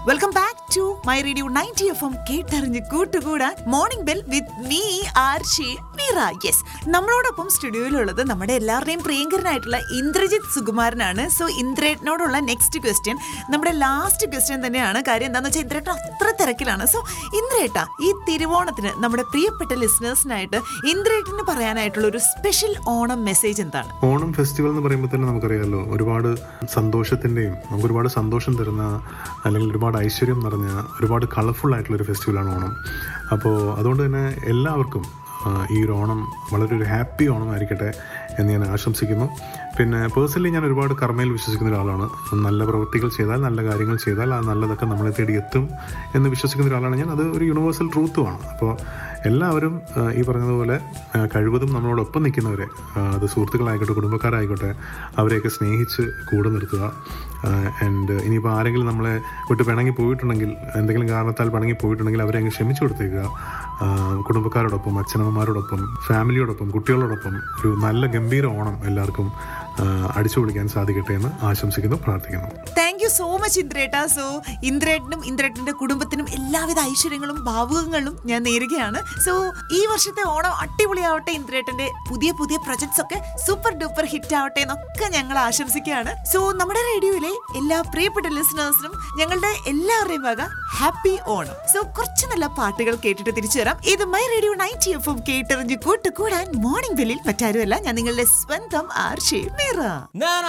welcome back to my radio ninety F M കേട്ടറിഞ്ഞ് കൂട്ടുകൂടാൻ morning bell with me R J Meera yes നമ്മളോടൊപ്പം സ്റ്റുഡിയോയിലുള്ളത് നമ്മുടെ എല്ലാവരുടെയും പ്രിയങ്കരനായിട്ടുള്ള ഇന്ദ്രജിത്ത് സുകുമാരനാണ് സോ ഇന്ദ്രേട്ടനോടുള്ള നെക്സ്റ്റ് ക്വസ്റ്റ്യൻ നമ്മുടെ ലാസ്റ്റ് ക്വസ്റ്റ്യൻ തന്നെയാണ് കാര്യം എന്താണെന്ന് വെച്ചാൽ ഇന്ദ്രേട്ടൻ അത്ര തിരക്കിലാണ് സോ ഇന്ദ്രേട്ട ഈ തിരുവോണത്തിന് നമ്മുടെ പ്രിയപ്പെട്ട ലിസണേഴ്സിനായിട്ട് ഇന്ദ്രേട്ടന് പറയാനായിട്ടുള്ള ഒരു സ്പെഷ്യൽ ഓണം മെസ്സേജ് എന്താണ് ഓണം ഫെസ്റ്റിവൽ എന്ന് പറയുമ്പോൾ തന്നെ നമുക്കറിയാമല്ലോ ഒരുപാട് സന്തോഷത്തിൻ്റെയും നമുക്ക് ഒരുപാട് സന്തോഷം തരുന്ന അല്ലെങ്കിൽ ഒരുപാട് ഐശ്വര്യം നിറഞ്ഞ ഒരുപാട് കളർഫുൾ ആയിട്ടുള്ള ഒരു ഫെസ്റ്റിവലാണ് ഓണം അപ്പോൾ അതുകൊണ്ട് തന്നെ എല്ലാവർക്കും ആ, ഈ ഒരു ഓണം വളരെ ഒരു ഹാപ്പി ഓണം ആയിരിക്കട്ടെ എന്ന് ഞാൻ ആശംസിക്കുന്നു പിന്നെ പേഴ്സണലി ഞാൻ ഒരുപാട് കർമ്മയിൽ വിശ്വസിക്കുന്ന ഒരാളാണ് നല്ല പ്രവൃത്തികൾ ചെയ്താൽ നല്ല കാര്യങ്ങൾ ചെയ്താൽ ആ നല്ലതൊക്കെ നമ്മളെ തേടി എത്തും എന്ന് വിശ്വസിക്കുന്ന ഒരാളാണ് ഞാൻ അത് ഒരു യൂണിവേഴ്സൽ ട്രൂത്തുമാണ് അപ്പോൾ എല്ലാവരും ആ, ഈ പറഞ്ഞതുപോലെ ആ, കഴിവതും നമ്മളോടൊപ്പം നിൽക്കുന്നവരെ ആ, അത് സുഹൃത്തുക്കളായിക്കോട്ടെ കുടുംബക്കാരായിക്കോട്ടെ അവരെയൊക്കെ സ്നേഹിച്ച് കൂടെ നിർത്തുക ആൻഡ് ഇനിയിപ്പോൾ ആരെങ്കിലും നമ്മളെ വിട്ട് പിണങ്ങി പോയിട്ടുണ്ടെങ്കിൽ എന്തെങ്കിലും കാരണത്താൽ പിണങ്ങി പോയിട്ടുണ്ടെങ്കിൽ അവരെ അങ്ങ് ക്ഷമിച്ചു കൊടുത്തേക്കുക ആ, കുടുംബക്കാരോടൊപ്പം അച്ഛനമ്മമാരോടൊപ്പം ഫാമിലിയോടൊപ്പം കുട്ടികളോടൊപ്പം ഒരു നല്ല ഗംഭീര ഓണം എല്ലാവർക്കും ആ, അടിച്ചു പൊളിക്കാൻ സാധിക്കട്ടെ എന്ന് ആശംസിക്കുന്നു പ്രാർത്ഥിക്കുന്നു താങ്ക് യു സോ മച്ച് ഇന്ദ്രേട്ട സോ ഇന്ദ്രേട്ടനും ഇന്ദ്രേട്ടന്റെ കുടുംബത്തിനും എല്ലാവിധ ഐശ്വര്യങ്ങളും ഭാവുകങ്ങളും ഞാൻ നേരുകയാണ് സോ ഈ വർഷത്തെ ഓണം അടിപൊളിയാവട്ടെ ഇന്ദ്രേട്ടന്റെ പുതിയ പുതിയ പ്രൊജക്ട്സ് ഒക്കെ സൂപ്പർ ഡൂപ്പർ ഹിറ്റ് ആവട്ടെ എന്നൊക്കെ ഞങ്ങൾ ആശംസിക്കുകയാണ് സോ നമ്മുടെ റേഡിയോയിലെ എല്ലാ പ്രിയപ്പെട്ട ലിസണേഴ്സിനും ഞങ്ങളുടെ എല്ലാവരുടെയും വക ഹാപ്പി ഓണം സോ കുറച്ച് നല്ല പാട്ടുകൾ കേട്ടിട്ട് തിരിച്ചു വരാം ഇത് my radio ninety F M കേട്ടെറിഞ്ഞ് കൂട്ടുകൂടാൻ മോർണിംഗ് ബെല്ലിൽ മറ്റാരുമല്ല ഞാൻ നിങ്ങളുടെ സ്വന്തം ആർ ഷേ മീറ